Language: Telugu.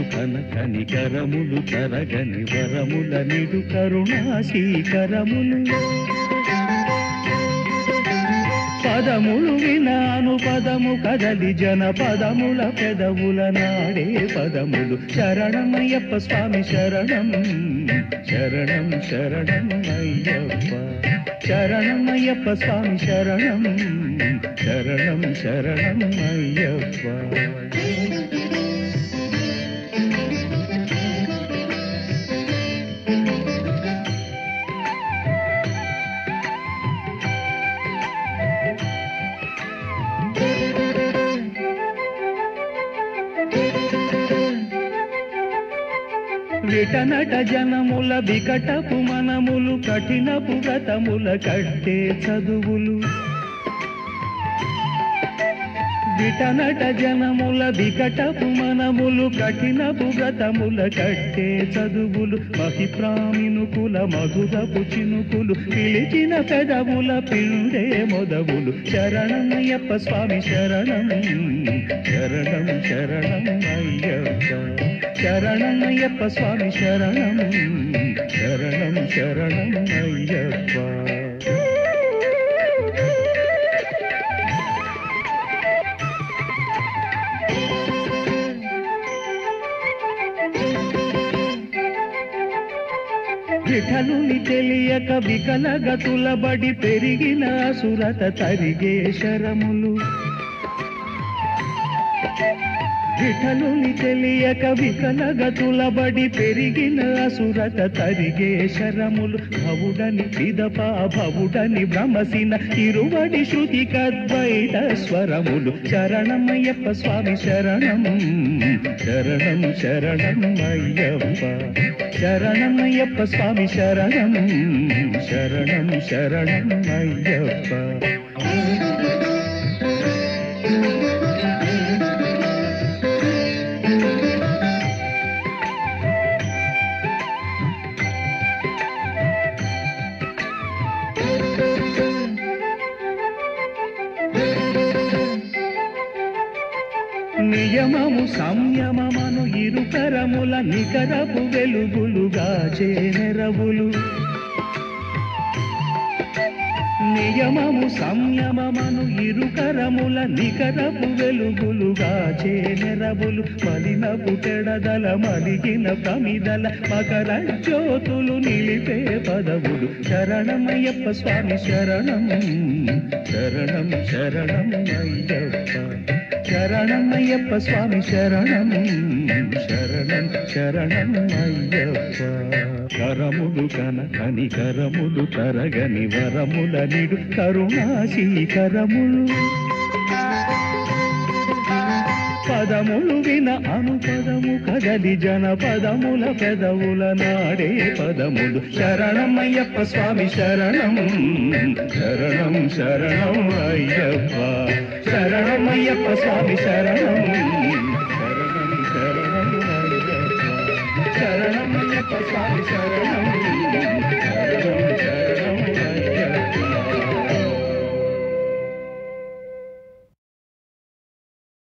కనకని కరములు తరగని వరముల నిడు కరుణాశీకరములు పదములు వినాను పదము కదలి జన పదముల పెదవుల నాడే పదములు శరణమయ్యప్ప స్వామి శరణం శరణం శరణం అయ్యప్ప శరణమయ్యప్ప స్వామి శరణం శరణం శరణం అయ్యప్ప విటనట జనముల వికటపు మనములు కఠినపు వ్రతముల కట్టే చదువులు విటనట జనముల వికటపు మనములు కఠినపు వ్రతముల కట్టే చదువులు మహిప్రామినుకుల మధురపు చినుకులు పిలిచిన పెదవుల పిండే మొదవులు శరణమయ్యప్ప స్వామి శరణం శరణం శరణం అయ్యప్ప శరణమయ్యప్ప స్వామి శరణం శరణం శరణం అయ్యప్ప విఠలుని తెలియక వికలగతుల బడి పెరిగిన సురత తరిగే శరములు విఠలుని తెలియక వికలగతుల బడి పెరిగిన సురత తరిగే శరములు భవుడని పిదప భవుడని భ్రమసిన ఇరువడి శృతి కద్వైత స్వరములు శరణమయ్యప్ప స్వామి శరణం శరణం శరణం అయ్యప్ప శరణమయ్యప్ప స్వామి శరణం శరణం శరణం అయ్యప్ప నియమము సంయమమను ఇరుకరముల నికరపు వెలుగులుగా చేనెరవులు నియమము సంయమమను ఇరుకరముల నికరపు వెలుగులుగా చేనెరవులు మలినపు తెడదల మలిగిన ప్రమిదల మకర జ్యోతులు నిలిపే పదవులు శరణమయ్యప్ప స్వామి శరణం శరణం శరణం అయ్యప్ప శరణమయ్యప్ప స్వామి శరణం శరణం శరణం అయ్యప్ప కరములు కనకని కరములు తరగని వరముల నిడు కరుణాశీకరములు పదములు విన అనుపదము కదలి జన పదముల పెదవుల నాడే పదములు శరణమయ్యప్ప స్వామి శరణం శరణం శరణం అయ్యప్ప శరణమయ్యప్ప స్వామి శరణం శరణం శరణం అయ్యప్ప శరణమయ్యప్ప స్వామి శరణం